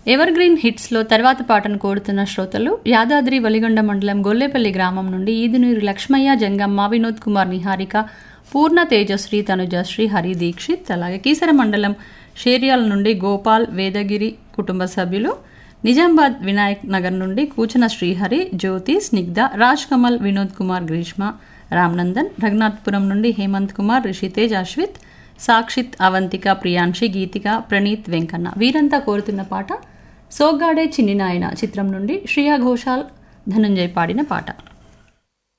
ever green హిట్స్లో తర్వాత పాటను కోరుతున్న శ్రోతలు యాదాద్రి వలిగొండ మండలం గొల్లేపల్లి గ్రామం నుండి ఈదునూరి లక్ష్మయ్య జంగమ్మ వినోద్ కుమార్ నిహారిక పూర్ణ తేజశ్రీ తనుజశ్రీ హరి దీక్షిత్ అలాగే కీసర మండలం షేర్యాల నుండి గోపాల్ వేదగిరి కుటుంబ సభ్యులు నిజామాబాద్ వినాయక్ నగర్ నుండి కూచన శ్రీహరి జ్యోతి స్నిగ్ధ రాజ్ కమల్ వినోద్ కుమార్ గ్రీష్మ రామ్నందన్ రఘునాథ్పురం నుండి హేమంత్ కుమార్ రిషితేజ్ అశ్విత్ సాక్షిత్ అవంతిక ప్రియాంశి గీతిక ప్రణీత్ వెంకన్న వీరంతా కోరుతున్న పాట సోగ్గాడే చిన్ని నాయన చిత్రం నుండి శ్రియా ఘోషాల్ ధనంజయ్ పాడిన పాట